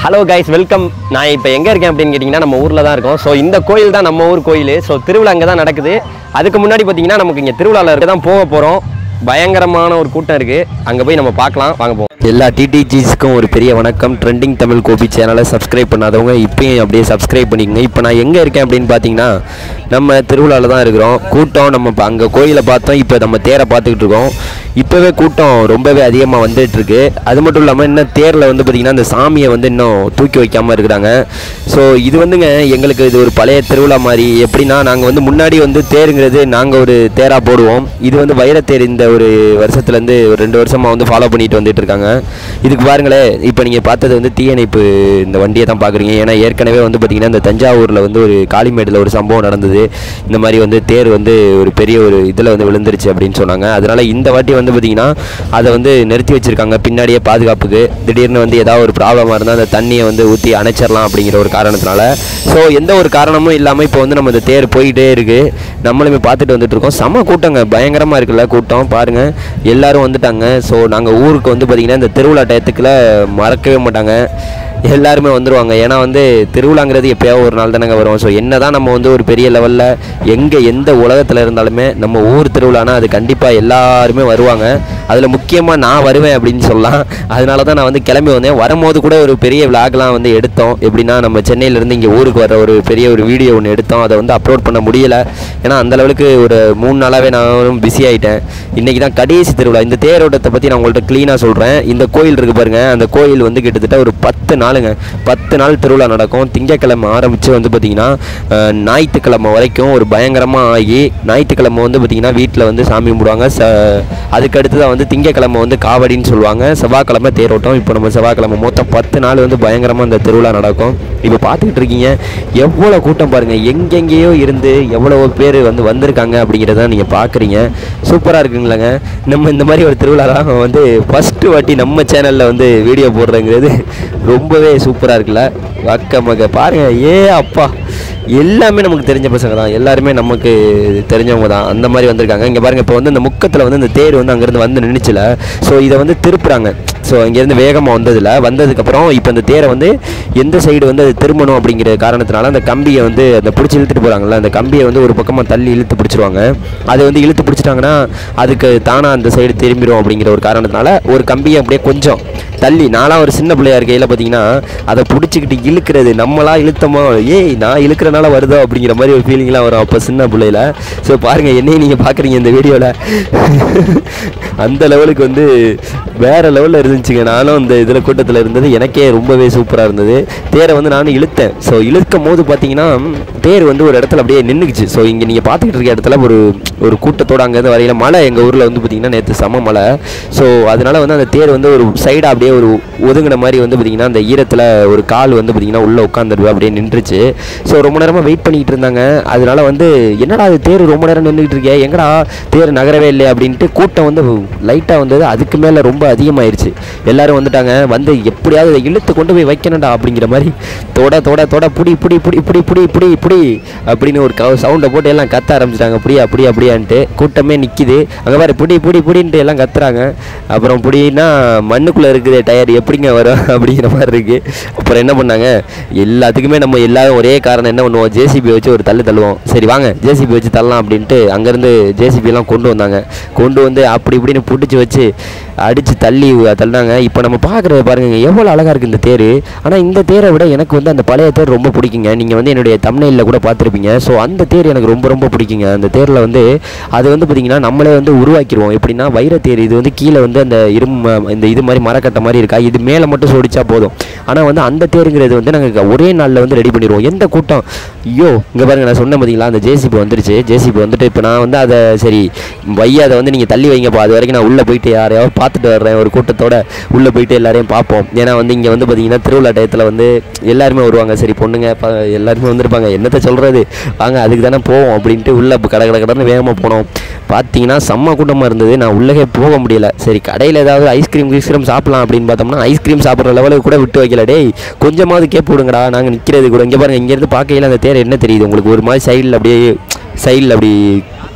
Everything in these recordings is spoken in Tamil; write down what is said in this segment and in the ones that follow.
ஹலோ கைஸ் வெல்கம் நான் இப்போ எங்கே இருக்கேன் அப்படின்னு கேட்டிங்கன்னா நம்ம ஊரில் தான் இருக்கோம் ஸோ இந்த கோயில் தான் நம்ம ஊர் கோயில் ஸோ திருவிழா அங்கே தான் நடக்குது அதுக்கு முன்னாடி பார்த்தீங்கன்னா நமக்கு இங்கே திருவிழாவில் இருக்க தான் போக போகிறோம் பயங்கரமான ஒரு கூட்டம் இருக்குது அங்கே போய் நம்ம பார்க்கலாம் வாங்க போவோம் எல்லா டிடிஜிஸ்க்கும் ஒரு பெரிய வணக்கம் ட்ரெண்டிங் தமிழ் கோபி சேனலை சப்ஸ்கிரைப் பண்ணாதவங்க இப்பயும் அப்படியே சப்ஸ்கிரைப் பண்ணிக்கங்க இப்போ நான் எங்கே இருக்கேன் அப்படின்னு பார்த்தீங்கன்னா நம்ம திருவிழாவில் தான் இருக்கிறோம் கூட்டம் நம்ம இப்போ அங்கே கோயிலை பார்த்தோம் இப்போ நம்ம தேரை பார்த்துக்கிட்டு இருக்கோம் இப்போவே கூட்டம் ரொம்பவே அதிகமாக வந்துட்டு இருக்கு அது மட்டும் இல்லாமல் இன்னும் தேரில் வந்து பார்த்திங்கன்னா அந்த சாமியை வந்து இன்னும் தூக்கி வைக்காமல் இருக்கிறாங்க ஸோ இது வந்துங்க எங்களுக்கு இது ஒரு பழைய திருவிழா மாதிரி எப்படின்னா நாங்கள் வந்து முன்னாடி வந்து தேருங்கிறது நாங்கள் ஒரு தேராக போடுவோம் இது வந்து வைரத்தேர் இந்த ஒரு வருஷத்துலேருந்து ஒரு ரெண்டு வருஷமாக வந்து ஃபாலோ பண்ணிட்டு வந்துட்டு இருக்காங்க இதுக்கு பாருங்களேன் இப்போ நீங்கள் பார்த்தது வந்து தீயணைப்பு இந்த வண்டியை தான் பார்க்குறீங்க ஏன்னா ஏற்கனவே வந்து பார்த்திங்கன்னா இந்த தஞ்சாவூரில் வந்து ஒரு காளிமேட்டில் ஒரு சம்பவம் நடந்தது இந்த மாதிரி வந்து தேர் வந்து ஒரு பெரிய ஒரு இதில் வந்து விழுந்துருச்சு அப்படின்னு சொன்னாங்க அதனால் இந்த வாட்டி வந்து பார்த்திங்கன்னா அதை வந்து நிறுத்தி வச்சுருக்காங்க பின்னாடியே பாதுகாப்புக்கு திடீர்னு வந்து ஏதாவது ஒரு ப்ராப்ளமாக இருந்தால் அந்த தண்ணியை வந்து ஊற்றி அணைச்சிடலாம் அப்படிங்கிற ஒரு காரணத்தினால ஸோ எந்த ஒரு காரணமும் இல்லாமல் இப்போ வந்து நம்ம இந்த தேர் போயிட்டே இருக்குது நம்மளுமே பார்த்துட்டு வந்துட்டு இருக்கோம் செம கூட்டங்க பயங்கரமாக இருக்குல்ல கூட்டம் பாருங்கள் எல்லாரும் வந்துட்டாங்க ஸோ நாங்கள் ஊருக்கு வந்து பார்த்திங்கன்னா இந்த திருவிழா டயத்துக்குள்ள மறக்கவே மாட்டாங்க எல்லாருமே வந்துருவாங்க ஏன்னா வந்து திருவிழாங்கிறது எப்பயாவது ஒரு நாள் தானங்க வரும் ஸோ என்ன தான் நம்ம வந்து ஒரு பெரிய லெவலில் எங்கே எந்த உலகத்தில் இருந்தாலுமே நம்ம ஊர் திருவிழானா அது கண்டிப்பாக எல்லாருமே வருவாங்க அதில் முக்கியமாக நான் வருவேன் அப்படின்னு சொல்லலாம் அதனால தான் நான் வந்து கிளம்பி வந்தேன் வரும்போது கூட ஒரு பெரிய விளாக்லாம் வந்து எடுத்தோம் எப்படின்னா நம்ம சென்னையிலேருந்து இங்கே ஊருக்கு வர ஒரு பெரிய ஒரு வீடியோ ஒன்று எடுத்தோம் அதை வந்து அப்லோட் பண்ண முடியல ஏன்னா அந்த லெவலுக்கு ஒரு மூணு நாளாகவே நான் பிஸி ஆகிட்டேன் இன்றைக்கி தான் கடைசி திருவிழா இந்த தேரோட்டத்தை பற்றி நான் உங்கள்கிட்ட க்ளீனாக சொல்கிறேன் இந்த கோயில் இருக்குது பாருங்கள் அந்த கோயில் வந்து கிட்டத்தட்ட ஒரு பத்து நாளுங்க பத்து நாள் திருவிழா நடக்கும் திங்கக்கிழமை ஆரம்பித்து வந்து பார்த்திங்கன்னா அஹ், ஞாயிற்றுக்கிழமை வரைக்கும் ஒரு பயங்கரமாக ஆகி ஞாயிற்றுக்கிழமை வந்து பார்த்திங்கன்னா வீட்டில் வந்து சாமி கும்பிடுவாங்க ச அதுக்கு அடுத்து தான் வந்து திங்கக்கிழமை வந்து காவடின்னு சொல்லுவாங்க செவ்வாய்க்கிழமை தேரோட்டம் இப்போ நம்ம செவ்வாய்க்கிழமை மொத்தம் பத்து நாள் வந்து பயங்கரமாக இந்த திருவிழா நடக்கும் இப்போ பார்த்துக்கிட்டு இருக்கீங்க எவ்வளோ கூட்டம் பாருங்கள் எங்கெங்கேயோ இருந்து எவ்வளோ பேர் வந்து வந்திருக்காங்க அப்படிங்கிறத நீங்கள் பார்க்குறீங்க சூப்பராக இருக்குங்களேங்க நம்ம இந்த மாதிரி ஒரு திருவிழா தான் வந்து ஃபஸ்ட்டு வாட்டி நம்ம சேனலில் வந்து வீடியோ போடுறேங்கிறது ரொம்பவே சூப்பராக இருக்குல்ல அக்க மக பாருங்கள் ஏ அப்பா எல்லாமே நமக்கு தெரிஞ்ச பசங்க தான் எல்லாருமே நமக்கு தெரிஞ்சவங்க தான் அந்த மாதிரி வந்திருக்காங்க இங்கே பாருங்கள் இப்போ வந்து இந்த முக்கத்தில் வந்து இந்த தேர் வந்து அங்கேருந்து வந்து நின்றுச்சுல ஸோ இதை வந்து திருப்புறாங்க ஸோ இங்கேருந்து வேகமாக வந்ததில் வந்ததுக்கப்புறம் இப்போ இந்த தேரை வந்து எந்த சைடு வந்து அது திரும்பணும் அப்படிங்கிற காரணத்தினால அந்த கம்பியை வந்து அந்த பிடிச்சி இழுத்துட்டு போகிறாங்கல்ல அந்த கம்பியை வந்து ஒரு பக்கமாக தள்ளி இழுத்து பிடிச்சிருவாங்க அதை வந்து இழுத்து பிடிச்சிட்டாங்கன்னா அதுக்கு தானாக அந்த சைடு திரும்பிடும் அப்படிங்கிற ஒரு காரணத்தினால ஒரு கம்பியை அப்படியே கொஞ்சம் தள்ளி நான்லாம் ஒரு சின்ன பிள்ளையா இருக்கையில் பார்த்தீங்கன்னா அதை பிடிச்சிக்கிட்டு இழுக்கிறது நம்மளா இழுத்தமா ஏய் நான் இழுக்கிறனால வருதோ அப்படிங்கிற மாதிரி ஒரு ஃபீலிங்லாம் வரும் அப்போ சின்ன பிள்ளையில ஸோ பாருங்கள் என்னையும் நீங்கள் பார்க்குறீங்க இந்த வீடியோவில் அந்த லெவலுக்கு வந்து வேற லெவலில் இருந்துச்சுங்க நானும் இந்த இதில் கூட்டத்தில் இருந்தது எனக்கே ரொம்பவே சூப்பராக இருந்தது தேரை வந்து நானும் இழுத்தேன் ஸோ இழுக்கும் போது பார்த்தீங்கன்னா தேர் வந்து ஒரு இடத்துல அப்படியே நின்றுக்குச்சு ஸோ இங்கே நீங்கள் பார்த்துக்கிட்டு இருக்க இடத்துல ஒரு ஒரு கூட்டத்தோட அங்கேருந்து வரையில மழை எங்கள் ஊரில் வந்து பார்த்தீங்கன்னா நேற்று செம மழை ஸோ அதனால வந்து அந்த தேர் வந்து ஒரு சைடாக அப்படியே ஒரு ஒதுங்கின மாதிரி வந்து பார்த்தீங்கன்னா அந்த ஈரத்தில் ஒரு கால் வந்து பார்த்தீங்கன்னா உள்ளே உட்காந்துருது அப்படியே நின்றுச்சு ஸோ ரொம்ப நேரமாக வெயிட் பண்ணிக்கிட்டு இருந்தாங்க அதனால வந்து என்னடா அது தேர் ரொம்ப நேரம் நின்றுக்கிட்டு இருக்கே எங்கடா தேர் நகரவே இல்லை அப்படின்ட்டு கூட்டம் வந்து லைட்டாக வந்தது அதுக்கு மேலே ரொம்ப அதிகமாயிருச்சு எல்லாரும் வந்துட்டாங்க வந்து எப்படியாவது இதை இழுத்து கொண்டு போய் வைக்கணும்டா அப்படிங்கிற மாதிரி தொட தொட தொட புடி புடி புடி புடி புடி புடி புடி அப்படின்னு ஒரு சவுண்டை போட்டு எல்லாம் கத்த ஆரம்பிச்சிட்டாங்க புடி அப்படி அப்படியான்ட்டு கூட்டமே நிற்கிது அங்கே பாரு புடி புடி புடின்ட்டு எல்லாம் கத்துறாங்க அப்புறம் புடின்னா மண்ணுக்குள்ளே இருக்குது டயர் எப்படிங்க வரும் அப்படிங்கிற மாதிரி இருக்குது அப்புறம் என்ன பண்ணாங்க எல்லாத்துக்குமே நம்ம எல்லாரும் ஒரே காரணம் என்ன பண்ணுவோம் ஜேசிபி வச்சு ஒரு தள்ளு தள்ளுவோம் சரி வாங்க ஜேசிபி வச்சு தள்ளலாம் அப்படின்ட்டு அங்கேருந்து ஜேசிபிலாம் கொண்டு வந்தாங்க கொண்டு வந்து அப்படி இப்படின்னு பிடிச்சி வச்சு அடித்து தள்ளி தள்ளினாங்க இப்போ நம்ம பார்க்குறது பாருங்க எவ்வளோ அழகாக இருக்குது இந்த தேர் ஆனால் இந்த தேரை விட எனக்கு வந்து அந்த பழைய தேர் ரொம்ப பிடிக்குங்க நீங்கள் வந்து என்னுடைய தமிழில் கூட பார்த்துருப்பீங்க ஸோ அந்த தேர் எனக்கு ரொம்ப ரொம்ப பிடிக்குங்க அந்த தேரில் வந்து அது வந்து பார்த்திங்கன்னா நம்மளே வந்து உருவாக்கிடுவோம் எப்படின்னா வைரத்தேர் இது வந்து கீழே வந்து அந்த இரும் இந்த இது மாதிரி மரக்கட்டை மாதிரி இருக்கா இது மேலே மட்டும் சோடிச்சா போதும் ஆனால் வந்து அந்த தேருங்கிறது வந்து நாங்கள் ஒரே நாளில் வந்து ரெடி பண்ணிடுவோம் எந்த கூட்டம் ஐயோ இங்கே பாருங்க நான் சொன்ன பார்த்தீங்களா அந்த ஜேசிபி வந்துருச்சு ஜேசிபி வந்துட்டு இப்போ நான் வந்து அதை சரி வைய அதை வந்து நீங்கள் தள்ளி வைங்கப்பா அது வரைக்கும் நான் உள்ளே போயிட்டு யாரையாவது பார்த்துட்டு வர்றேன் ஒரு கூட்டத்தோட உள்ளே போயிட்டு எல்லாரையும் பார்ப்போம் ஏன்னா வந்து இங்கே வந்து பார்த்தீங்கன்னா திருவிழா டயத்தில் வந்து எல்லாருமே வருவாங்க சரி பொண்ணுங்க ப- எல்லாருமே வந்திருப்பாங்க என்னத்தை சொல்கிறது வாங்க அதுக்கு தானே போவோம் அப்படின்ட்டு உள்ளே கட கட கடன்னு வேகமாக போனோம் பார்த்தீங்கன்னா செம்ம கூட்டமாக இருந்தது நான் உள்ளே போக முடியல சரி கடையில் ஏதாவது ஐஸ்கிரீம் ஐஸ்கிரீம் சாப்பிடலாம் அப்படின்னு பார்த்தோம்னா ஐஸ்கிரீம் சாப்பிட்ற லெவலுக்கு கூட விட்டு வைக்கல டேய் கொஞ்சமாவது கேப் விடுங்கடா நாங்கள் நிற்கிறது கூட இங்கே பாருங்க இங்கேருந்து பார்க்கையில அந்த தேர் என்ன தெரியுது உங்களுக்கு ஒரு மாதிரி சைடில் அப்படியே சைடில் அப்படி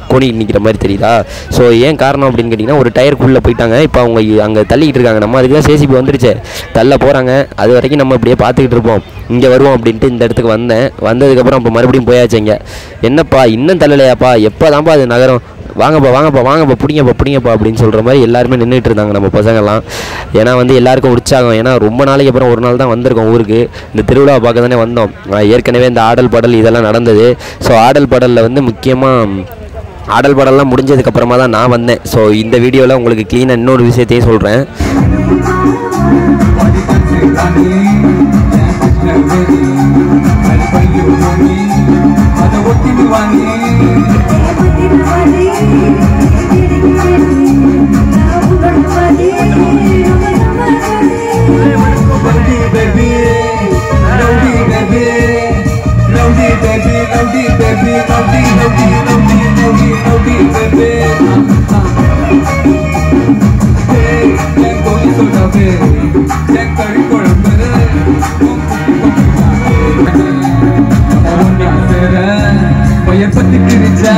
கோணிட்டு நிற்கிற மாதிரி தெரியுதா ஸோ ஏன் காரணம் அப்படின்னு கேட்டிங்கன்னா ஒரு டயருக்குள்ளே போயிட்டாங்க இப்போ அவங்க அங்கே தள்ளிக்கிட்டு இருக்காங்க நம்ம அதுக்கு தான் சேசிபி வந்துருச்சு தள்ள போகிறாங்க அது வரைக்கும் நம்ம அப்படியே பார்த்துக்கிட்டு இருப்போம் இங்கே வருவோம் அப்படின்ட்டு இந்த இடத்துக்கு வந்தேன் வந்ததுக்கப்புறம் இப்போ மறுபடியும் போயாச்சு இங்கே என்னப்பா இன்னும் தள்ளலையாப்பா எப்போ தான்ப்பா அது நகரம் வாங்கப்பா வாங்கப்பா வாங்கப்பா பிடிங்கப்பா பிடிங்கப்பா அப்படின்னு சொல்கிற மாதிரி எல்லாருமே நின்றுட்டு இருந்தாங்க நம்ம பசங்கள்லாம் ஏன்னா வந்து எல்லாருக்கும் உற்சாகம் ஏன்னா ரொம்ப நாளைக்கு அப்புறம் ஒரு நாள் தான் வந்திருக்கோம் ஊருக்கு இந்த திருவிழாவை பார்க்க தானே வந்தோம் ஆஹ் ஏற்கனவே இந்த ஆடல் பாடல் இதெல்லாம் நடந்தது ஸோ ஆடல் பாடலில் வந்து முக்கியமாக ஆடல் பாடல்லாம் முடிஞ்சதுக்கு அப்புறமா தான் நான் வந்தேன் ஸோ இந்த வீடியோவில் உங்களுக்கு க்ளீனாக இன்னொரு விஷயத்தையும் சொல்கிறேன் பத்தி பிரிச்சா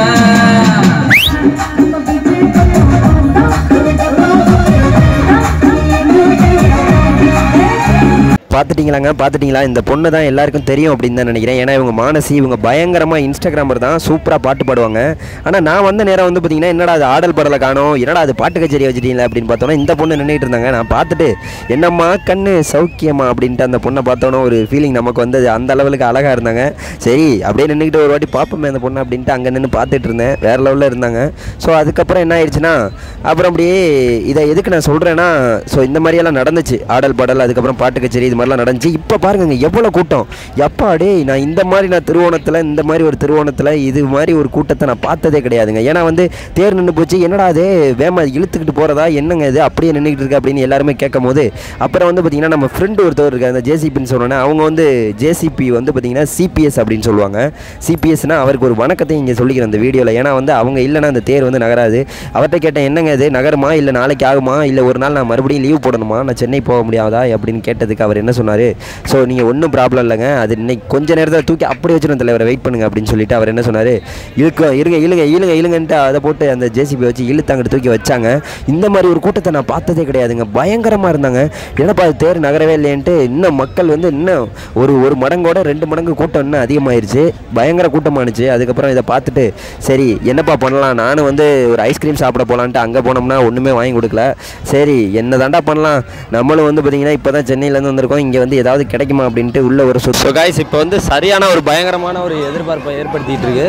பார்த்துட்டீங்களாங்க பார்த்துட்டீங்களா இந்த பொண்ணு தான் எல்லாருக்கும் தெரியும் அப்படின்னு தான் நினைக்கிறேன் ஏன்னா இவங்க மானசி இவங்க பயங்கரமாக இன்ஸ்டாகிராமர் தான் சூப்பராக பாட்டு பாடுவாங்க ஆனால் நான் வந்த நேரம் வந்து பார்த்தீங்கன்னா என்னடா அது ஆடல் பாடலை காணோம் என்னடா அது பாட்டு கச்சேரி வச்சுட்டீங்களா அப்படின்னு பார்த்தோன்னா இந்த பொண்ணு நின்றுட்டு இருந்தாங்க நான் பார்த்துட்டு என்னம்மா கண்ணு சௌக்கியமா அப்படின்ட்டு அந்த பொண்ணை பார்த்தோன்னே ஒரு ஃபீலிங் நமக்கு வந்தது அந்த லெவலுக்கு அழகாக இருந்தாங்க சரி அப்படியே நின்றுக்கிட்டு ஒரு வாட்டி பார்ப்போமே அந்த பொண்ணு அப்படின்ட்டு அங்கே நின்று பார்த்துட்டு இருந்தேன் வேறு லெவலில் இருந்தாங்க ஸோ அதுக்கப்புறம் என்ன ஆயிடுச்சுன்னா அப்புறம் அப்படியே இதை எதுக்கு நான் சொல்கிறேன்னா ஸோ இந்த மாதிரியெல்லாம் நடந்துச்சு ஆடல் பாடல் அதுக்கப்புறம் பாட்டு கச்சேரி இது மாதிரிலாம் நடந்துச்சு இப்போ பாருங்க எவ்வளோ கூட்டம் எப்பா டேய் நான் இந்த மாதிரி நான் திருவோணத்தில் இந்த மாதிரி ஒரு திருவோணத்தில் இது மாதிரி ஒரு கூட்டத்தை நான் பார்த்ததே கிடையாதுங்க ஏன்னா வந்து தேர் நின்று போச்சு என்னடா அது வேமா இழுத்துக்கிட்டு போகிறதா என்னங்க இது அப்படியே நின்றுக்கிட்டு இருக்கு அப்படின்னு எல்லாருமே கேட்கும் போது அப்புறம் வந்து பார்த்தீங்கன்னா நம்ம ஃப்ரெண்டு ஒருத்தவர் இருக்காரு அந்த ஜேசிபின்னு சொன்னோன்னே அவங்க வந்து ஜேசிபி வந்து பார்த்தீங்கன்னா சிபிஎஸ் அப்படின்னு சொல்லுவாங்க சிபிஎஸ்னா அவருக்கு ஒரு வணக்கத்தையும் இங்கே சொல்லிக்கிறேன் அந்த வீடியோவில் ஏன்னா வந்து அவங்க இல்லைன்னா அந்த தேர் வந்து நகராது அவர்கிட்ட கேட்டேன் என்னங்க இது நகருமா இல்லை நாளைக்கு ஆகுமா இல்லை ஒரு நாள் நான் மறுபடியும் லீவ் போடணுமா நான் சென்னை போக முடியாதா அப்படின்னு கேட்டதுக்கு அவர் என்ன சொன்னார் ஸோ நீங்கள் ஒன்றும் ப்ராப்ளம் இல்லைங்க அது இன்னைக்கு கொஞ்ச நேரத்தில் தூக்கி அப்படி வச்சிடும் தலைவரை வெயிட் பண்ணுங்க அப்படின்னு சொல்லிட்டு அவர் என்ன சொன்னார் இழுக்க இருங்க இழுங்க இழுங்க இழுங்கன்ட்டு அதை போட்டு அந்த ஜேசிபி வச்சு இழுத்து அங்கிட்டு தூக்கி வச்சாங்க இந்த மாதிரி ஒரு கூட்டத்தை நான் பார்த்ததே கிடையாதுங்க பயங்கரமாக இருந்தாங்க என்னப்பா அது தேர் நகரவே இல்லைன்ட்டு இன்னும் மக்கள் வந்து இன்னும் ஒரு ஒரு மடங்கோட ரெண்டு மடங்கு கூட்டம் இன்னும் அதிகமாயிருச்சு பயங்கர கூட்டமானுச்சு அதுக்கப்புறம் இதை பார்த்துட்டு சரி என்னப்பா பண்ணலாம் நானும் வந்து ஒரு ஐஸ்கிரீம் சாப்பிட போகலான்ட்டு அங்கே போனோம்னா ஒன்றுமே வாங்கி கொடுக்கல சரி என்ன தாண்டா பண்ணலாம் நம்மளும் வந்து பார்த்தீங்கன்னா இப்போ தான் சென்னையிலேருந்து வந்திருக்கோம் இங்கே வந்து ஏதாவது கிடைக்குமா அப்படின்ட்டு உள்ள ஒரு சுற்று காய்ஸ் இப்போ வந்து சரியான ஒரு பயங்கரமான ஒரு எதிர்பார்ப்பை ஏற்படுத்திட்டு இருக்கு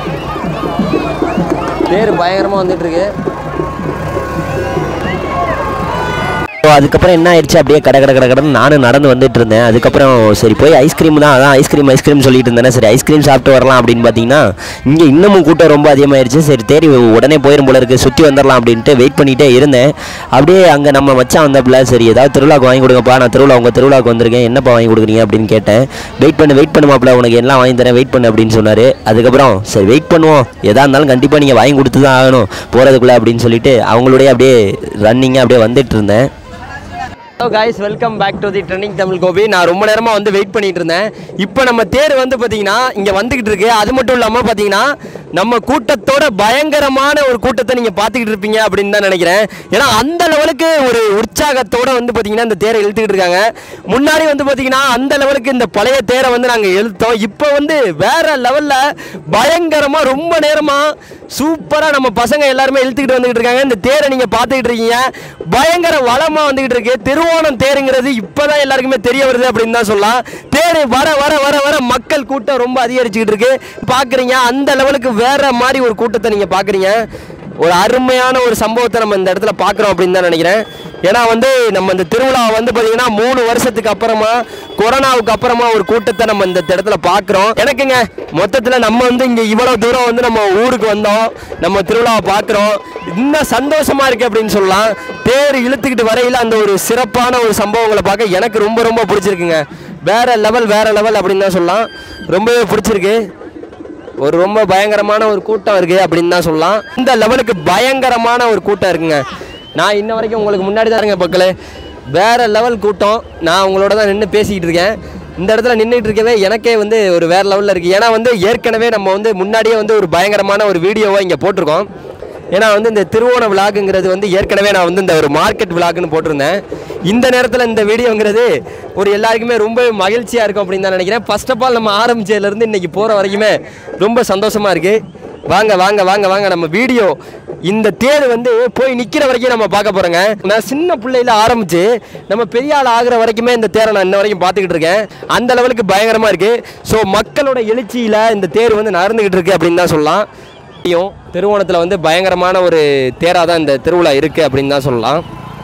தேர் பயங்கரமாக வந்துட்டு இருக்கு ஸோ அதுக்கப்புறம் என்ன ஆயிடுச்சு அப்படியே கட கட கட கடன்னு நானும் நடந்து வந்துட்டு இருந்தேன் அதுக்கப்புறம் சரி போய் ஐஸ்கிரீம் தான் அதான் ஐஸ்கிரீம் ஐஸ்கிரீம் சொல்லிட்டு இருந்தேனே சரி ஐஸ்கிரீம் சாப்பிட்டு வரலாம் அப்படின்னு பார்த்தீங்கன்னா இங்கே இன்னமும் கூட்டம் ரொம்ப அதிகமாயிருச்சு சரி தேடி உடனே போயிரும் போல இருக்கு சுற்றி வந்துடலாம் அப்படின்ட்டு வெயிட் பண்ணிகிட்டே இருந்தேன் அப்படியே அங்கே நம்ம மச்சான் வந்தப்பல சரி ஏதாவது திருவிழாக்கு வாங்கி கொடுங்கப்பா நான் திருவிழா உங்கள் திருவிழாக்கு வந்திருக்கேன் என்னப்பா வாங்கி கொடுக்குறீங்க அப்படின்னு கேட்டேன் வெயிட் பண்ணு வெயிட் பண்ணுமாப்ல உனக்கு எல்லாம் வாங்கி தரேன் வெயிட் பண்ணு அப்படின்னு சொன்னார் அதுக்கப்புறம் சரி வெயிட் பண்ணுவோம் எதா இருந்தாலும் கண்டிப்பாக நீங்கள் வாங்கி கொடுத்து தான் ஆகணும் போகிறதுக்குள்ளே அப்படின்னு சொல்லிட்டு அவங்களுடைய அப்படியே ரன்னிங்காக அப்படியே வந்துட்டு இருந்தேன் hello guys welcome back to the trending Tamil Gopi நான் ரொம்ப நேரமாக வந்து வெயிட் பண்ணிட்டு இருந்தேன் இப்போ நம்ம தேர் வந்து பார்த்தீங்கன்னா இங்கே வந்துக்கிட்டு இருக்கு அது மட்டும் இல்லாமல் பார்த்தீங்கன்னா நம்ம கூட்டத்தோட பயங்கரமான ஒரு கூட்டத்தை நீங்கள் பார்த்துக்கிட்டு இருப்பீங்க அப்படின்னு தான் நினைக்கிறேன் ஏன்னா அந்த லெவலுக்கு ஒரு உற்சாகத்தோட வந்து பார்த்தீங்கன்னா இந்த தேரை இழுத்துக்கிட்டு இருக்காங்க முன்னாடி வந்து பார்த்தீங்கன்னா அந்த லெவலுக்கு இந்த பழைய தேரை வந்து நாங்கள் இழுத்தோம் இப்போ வந்து வேற லெவலில் பயங்கரமாக ரொம்ப நேரமாக சூப்பராக நம்ம பசங்க எல்லாருமே இழுத்துக்கிட்டு வந்துகிட்டு இருக்காங்க இந்த தேரை நீங்கள் பார்த்துக்கிட்டு இருக்கீங்க பயங்கர வளமாக வந்துகிட்டு இருக்கு திருவோணம் தேருங்கிறது இப்போதான் எல்லாருக்குமே தெரிய வருது அப்படின்னு தான் சொல்லலாம் தேர் வர வர வர வர மக்கள் கூட்டம் ரொம்ப அதிகரிச்சுக்கிட்டு இருக்கு பார்க்குறீங்க அந்த லெவலுக்கு வேற மாதிரி ஒரு கூட்டத்தை நீங்கள் பார்க்குறீங்க ஒரு அருமையான ஒரு சம்பவத்தை நம்ம இந்த இடத்துல பார்க்குறோம் அப்படின்னு தான் நினைக்கிறேன் ஏன்னா வந்து நம்ம இந்த திருவிழா வந்து பார்த்தீங்கன்னா மூணு வருஷத்துக்கு அப்புறமா கொரோனாவுக்கு அப்புறமா ஒரு கூட்டத்தை நம்ம இந்த இடத்துல பார்க்குறோம் எனக்குங்க மொத்தத்தில் நம்ம வந்து இங்கே இவ்வளோ தூரம் வந்து நம்ம ஊருக்கு வந்தோம் நம்ம திருவிழாவை பார்க்குறோம் இன்னும் சந்தோஷமா இருக்கு அப்படின்னு சொல்லலாம் தேர் இழுத்துக்கிட்டு வரையில் அந்த ஒரு சிறப்பான ஒரு சம்பவங்களை பார்க்க எனக்கு ரொம்ப ரொம்ப பிடிச்சிருக்குங்க வேற லெவல் வேற லெவல் அப்படின்னு தான் சொல்லலாம் ரொம்பவே பிடிச்சிருக்கு ஒரு ரொம்ப பயங்கரமான ஒரு கூட்டம் இருக்கு அப்படின்னு தான் சொல்லலாம் இந்த லெவலுக்கு பயங்கரமான ஒரு கூட்டம் இருக்குங்க நான் இன்ன வரைக்கும் உங்களுக்கு முன்னாடி தான் இருங்க மக்களே வேற லெவல் கூட்டம் நான் உங்களோட தான் நின்று பேசிக்கிட்டு இருக்கேன் இந்த இடத்துல நின்றுட்டு இருக்கவே எனக்கே வந்து ஒரு வேற லெவலில் இருக்குது ஏன்னா வந்து ஏற்கனவே நம்ம வந்து முன்னாடியே வந்து ஒரு பயங்கரமான ஒரு வீடியோவை இங்கே போட்டிருக்கோம் ஏன்னா வந்து இந்த திருவோண விழாக்குங்கிறது வந்து ஏற்கனவே நான் வந்து இந்த ஒரு மார்க்கெட் விழாக்குன்னு போட்டிருந்தேன் இந்த நேரத்தில் இந்த வீடியோங்கிறது ஒரு எல்லாருக்குமே ரொம்ப மகிழ்ச்சியாக இருக்கும் அப்படின்னு தான் நினைக்கிறேன் ஃபர்ஸ்ட் ஆஃப் ஆல் நம்ம ஆரம்பிச்சதுலேருந்து இன்னைக்கு போகிற வரைக்குமே ரொம்ப சந்தோஷமாக இருக்குது வாங்க வாங்க வாங்க வாங்க நம்ம வீடியோ இந்த தேர் வந்து போய் நிற்கிற வரைக்கும் நம்ம பார்க்க போகிறோங்க நான் சின்ன பிள்ளையில ஆரம்பித்து நம்ம பெரிய ஆள் ஆகிற வரைக்குமே இந்த தேரை நான் இன்ன வரைக்கும் பார்த்துக்கிட்டு இருக்கேன் அந்த லெவலுக்கு பயங்கரமாக இருக்குது ஸோ மக்களோட எழுச்சியில் இந்த தேர் வந்து நடந்துக்கிட்டு இருக்கு அப்படின்னு தான் சொல்லலாம் தெரியும் திருவோணத்தில் வந்து பயங்கரமான ஒரு தேராக தான் இந்த திருவிழா இருக்குது அப்படின்னு தான் சொல்லலாம்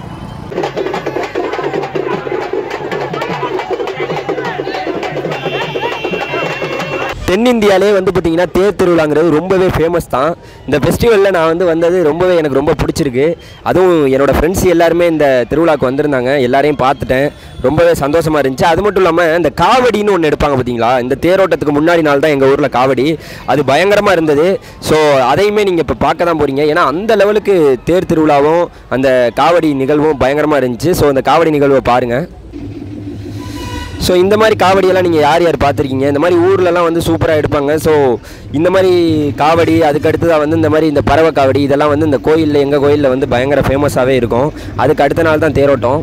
தென்னிந்தியாலே வந்து பார்த்தீங்கன்னா தேர் திருவிழாங்கிறது ரொம்பவே ஃபேமஸ் தான் இந்த ஃபெஸ்டிவலில் நான் வந்து வந்தது ரொம்பவே எனக்கு ரொம்ப பிடிச்சிருக்கு அதுவும் என்னோட ஃப்ரெண்ட்ஸ் எல்லாருமே இந்த திருவிழாக்கு வந்திருந்தாங்க எல்லாரையும் பார்த்துட்டேன் ரொம்பவே சந்தோஷமாக இருந்துச்சு அது மட்டும் இல்லாமல் இந்த காவடின்னு ஒன்று எடுப்பாங்க பார்த்தீங்களா இந்த தேரோட்டத்துக்கு முன்னாடி நாள் தான் எங்கள் ஊரில் காவடி அது பயங்கரமாக இருந்தது ஸோ அதையுமே நீங்கள் இப்போ பார்க்க தான் போகிறீங்க ஏன்னா அந்த லெவலுக்கு தேர் திருவிழாவும் அந்த காவடி நிகழ்வும் பயங்கரமாக இருந்துச்சு ஸோ அந்த காவடி நிகழ்வை பாருங்கள் ஸோ இந்த மாதிரி காவடியெல்லாம் நீங்கள் யார் யார் பார்த்துருக்கீங்க இந்த மாதிரி ஊர்லலாம் வந்து சூப்பராக எடுப்பாங்க ஸோ இந்த மாதிரி காவடி அதுக்கு அடுத்ததாக வந்து இந்த மாதிரி இந்த பறவை காவடி இதெல்லாம் வந்து இந்த கோயிலில் எங்கள் கோயிலில் வந்து பயங்கர ஃபேமஸாகவே இருக்கும் அதுக்கு அடுத்த நாள் தான் தேரோட்டம்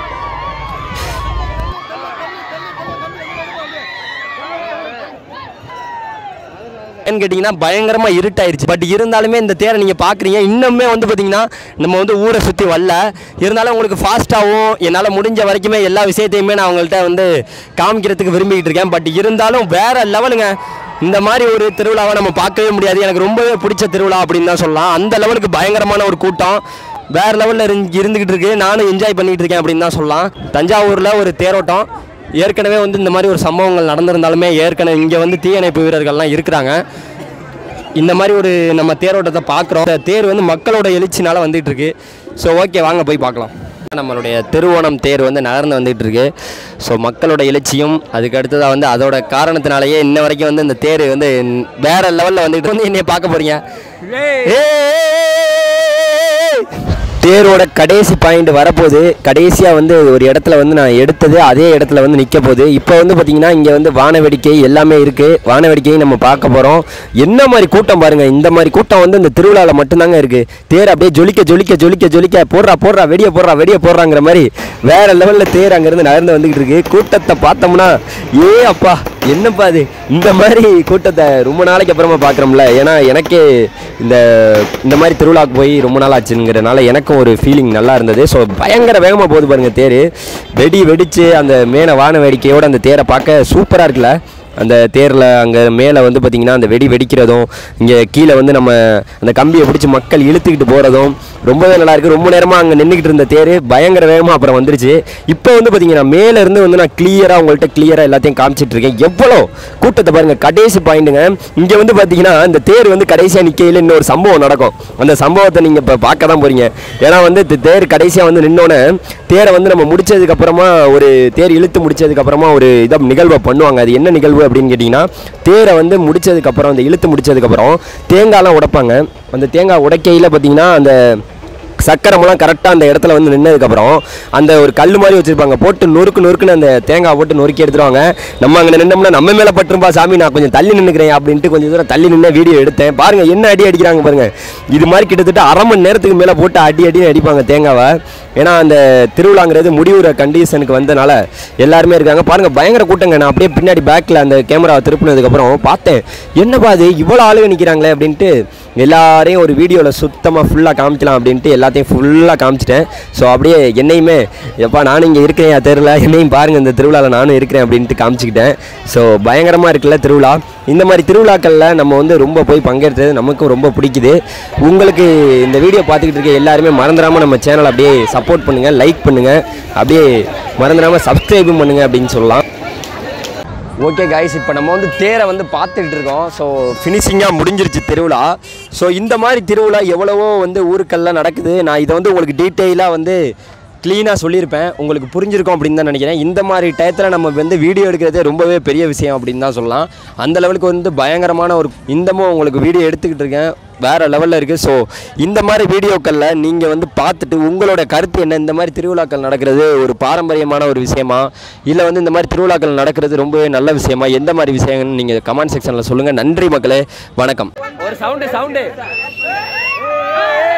ஏன்னு கேட்டிங்கன்னா பயங்கரமாக இருட்டாயிருச்சு பட் இருந்தாலுமே இந்த தேரை நீங்கள் பார்க்குறீங்க இன்னுமே வந்து பார்த்தீங்கன்னா நம்ம வந்து ஊரை சுற்றி வரல இருந்தாலும் உங்களுக்கு ஃபாஸ்ட்டாகவும் என்னால் முடிஞ்ச வரைக்குமே எல்லா விஷயத்தையுமே நான் உங்கள்கிட்ட வந்து காமிக்கிறதுக்கு விரும்பிக்கிட்டு இருக்கேன் பட் இருந்தாலும் வேறு லெவலுங்க இந்த மாதிரி ஒரு திருவிழாவை நம்ம பார்க்கவே முடியாது எனக்கு ரொம்பவே பிடிச்ச திருவிழா அப்படின்னு தான் சொல்லலாம் அந்த லெவலுக்கு பயங்கரமான ஒரு கூட்டம் வேறு லெவலில் இருந்துக்கிட்டு இருக்கு நானும் என்ஜாய் பண்ணிகிட்டு இருக்கேன் அப்படின்னு தான் சொல்லலாம் தஞ்சாவூரில் ஒரு தேரோட்டம் ஏற்கனவே வந்து இந்த மாதிரி ஒரு சம்பவங்கள் நடந்திருந்தாலுமே ஏற்கனவே இங்கே வந்து தீயணைப்பு வீரர்கள்லாம் இருக்கிறாங்க இந்த மாதிரி ஒரு நம்ம தேரோட்டத்தை பார்க்குறோம் இந்த தேர் வந்து மக்களோட எழுச்சினால வந்துட்டு இருக்கு ஸோ ஓகே வாங்க போய் பார்க்கலாம் நம்மளுடைய திருவோணம் தேர் வந்து நகர்ந்து வந்துட்டு இருக்கு ஸோ மக்களோட எழுச்சியும் அதுக்கு அடுத்ததாக வந்து அதோட காரணத்தினாலேயே இன்ன வரைக்கும் வந்து இந்த தேர் வந்து வேற லெவலில் வந்துட்டு வந்து என்னைய பார்க்க போறீங்க ஏய்! தேரோட கடைசி பாயிண்ட் வரப்போகுது கடைசியாக வந்து ஒரு இடத்துல வந்து நான் எடுத்தது அதே இடத்துல வந்து நிற்க போகுது இப்போ வந்து பார்த்தீங்கன்னா இங்கே வந்து வான வேடிக்கை எல்லாமே இருக்குது வான வேடிக்கையை நம்ம பார்க்க போகிறோம் என்ன மாதிரி கூட்டம் பாருங்கள் இந்த மாதிரி கூட்டம் வந்து இந்த திருவிழாவில் மட்டும்தாங்க இருக்குது தேர் அப்படியே ஜொலிக்க ஜொலிக்க ஜொலிக்க ஜொலிக்க போடுறா போடுறா வெடியை போடுறா வெடியை போடுறாங்கிற மாதிரி வேற லெவலில் தேர் அங்கேருந்து நகர்ந்து வந்துக்கிட்டு இருக்கு கூட்டத்தை பார்த்தோம்னா ஏ அப்பா என்னப்பா அது இந்த மாதிரி கூட்டத்தை ரொம்ப நாளைக்கு அப்புறமா பார்க்குறோம்ல ஏன்னா எனக்கே இந்த இந்த மாதிரி திருவிழாக்கு போய் ரொம்ப நாள் ஆச்சுங்கிறனால எனக்கும் ஒரு ஃபீலிங் நல்லா இருந்தது ஸோ பயங்கர வேகமாக போகுது பாருங்க தேர் வெடி வெடிச்சு அந்த மேன வான வேடிக்கையோட அந்த தேரை பார்க்க சூப்பராக இருக்குல்ல அந்த தேரில் அங்கே மேலே வந்து பார்த்திங்கன்னா அந்த வெடி வெடிக்கிறதும் இங்கே கீழே வந்து நம்ம அந்த கம்பியை பிடிச்சி மக்கள் இழுத்துக்கிட்டு போகிறதும் ரொம்பவே நல்லா இருக்குது ரொம்ப நேரமாக அங்கே நின்றுக்கிட்டு இருந்த தேர் பயங்கர வேகமாக அப்புறம் வந்துருச்சு இப்போ வந்து பார்த்திங்கன்னா மேலே இருந்து வந்து நான் கிளியராக உங்கள்கிட்ட கிளியராக எல்லாத்தையும் காமிச்சிட்டு இருக்கேன் எவ்வளோ கூட்டத்தை பாருங்கள் கடைசி பாயிண்ட்டுங்க இங்கே வந்து பார்த்தீங்கன்னா இந்த தேர் வந்து கடைசியாக நிற்கையில் இன்னொரு சம்பவம் நடக்கும் அந்த சம்பவத்தை நீங்கள் இப்போ பார்க்க தான் போகிறீங்க ஏன்னா வந்து இந்த தேர் கடைசியாக வந்து நின்னோன்னே தேரை வந்து நம்ம முடிச்சதுக்கப்புறமா ஒரு தேர் இழுத்து முடிச்சதுக்கப்புறமா ஒரு இதை நிகழ்வை பண்ணுவாங்க அது என்ன நிகழ்வு அப்படின்னு கேட்டிங்கன்னா தேரை வந்து முடிச்சதுக்கப்புறம் அந்த இழுத்து முடிச்சதுக்கப்புறம் தேங்காய்லாம் உடைப்பாங்க அந்த தேங்காய் உடைக்கையில் பார்த்தீங்கன்னா அந்த சக்கரமெல்லாம் கரெக்டாக அந்த இடத்துல வந்து நின்னதுக்கப்புறம் அந்த ஒரு கல் மாதிரி வச்சுருப்பாங்க போட்டு நொறுக்கு நொறுக்குன்னு அந்த தேங்காய் போட்டு நொறுக்கி எடுத்துருவாங்க நம்ம அங்கே நின்னோம்னா நம்ம மேலே பட்டுருப்பா சாமி நான் கொஞ்சம் தள்ளி நின்றுக்கிறேன் அப்படின்ட்டு கொஞ்சம் தூரம் தள்ளி நின்று வீடியோ எடுத்தேன் பாருங்க என்ன அடி அடிக்கிறாங்க பாருங்க இது மாதிரி கிட்டத்தட்ட அரை மணி நேரத்துக்கு மேலே போட்டு அடி அடின்னு அடிப்பாங்க தேங்காவை ஏன்னா அந்த திருவிழாங்கிறது முடிவுற கண்டிஷனுக்கு வந்தனால எல்லாருமே இருக்காங்க பாருங்க பயங்கர கூட்டங்க நான் அப்படியே பின்னாடி பேக்கில் அந்த கேமராவை திருப்பினதுக்கப்புறம் பார்த்தேன் என்னப்பா அது இவ்வளோ ஆளுங்க நிற்கிறாங்களே அப்படின்ட்டு எல்லாரையும் ஒரு வீடியோவில் சுத்தமாக ஃபுல்லாக காமிக்கலாம் அப்படின்ட்டு எல்லாத்தையும் ஃபுல்லாக காமிச்சிட்டேன் ஸோ அப்படியே என்னையுமே எப்பா நானும் இங்கே இருக்கிறேன் என் தெருவில் என்னையும் பாருங்கள் இந்த திருவிழாவில் நானும் இருக்கிறேன் அப்படின்ட்டு காமிச்சிக்கிட்டேன் ஸோ பயங்கரமாக இருக்குல்ல திருவிழா இந்த மாதிரி திருவிழாக்களில் நம்ம வந்து ரொம்ப போய் பங்கேற்றது நமக்கும் ரொம்ப பிடிக்குது உங்களுக்கு இந்த வீடியோ பார்த்துக்கிட்டு இருக்க எல்லாருமே மறந்துடாமல் நம்ம சேனலை அப்படியே சப்போர்ட் பண்ணுங்கள் லைக் பண்ணுங்கள் அப்படியே மறந்துடாமல் சப்ஸ்கிரைபும் பண்ணுங்கள் அப்படின்னு சொல்லலாம் ஓகே கைஸ் இப்போ நம்ம வந்து தேரை வந்து பார்த்துக்கிட்டு இருக்கோம் ஸோ ஃபினிஷிங்காக முடிஞ்சிருச்சு திருவிழா ஸோ இந்த மாதிரி திருவிழா எவ்வளவோ வந்து ஊருக்கெல்லாம் நடக்குது நான் இதை வந்து உங்களுக்கு டீட்டெயிலாக வந்து க்ளீனாக சொல்லியிருப்பேன் உங்களுக்கு புரிஞ்சிருக்கும் அப்படின்னு தான் நினைக்கிறேன் இந்த மாதிரி டயத்தில் நம்ம வந்து வீடியோ எடுக்கிறதே ரொம்பவே பெரிய விஷயம் அப்படின்னு தான் சொல்லலாம் அந்த லெவலுக்கு வந்து பயங்கரமான ஒரு இந்தமும் உங்களுக்கு வீடியோ எடுத்துக்கிட்டு இருக்கேன் வேறு லெவலில் இருக்குது ஸோ இந்த மாதிரி வீடியோக்களில் நீங்கள் வந்து பார்த்துட்டு உங்களோட கருத்து என்ன இந்த மாதிரி திருவிழாக்கள் நடக்கிறது ஒரு பாரம்பரியமான ஒரு விஷயமா இல்லை வந்து இந்த மாதிரி திருவிழாக்கள் நடக்கிறது ரொம்பவே நல்ல விஷயமா எந்த மாதிரி விஷயங்கள்னு நீங்கள் கமெண்ட் செக்ஷனில் சொல்லுங்கள் நன்றி மக்களே வணக்கம் ஒரு சவுண்டு சவுண்டு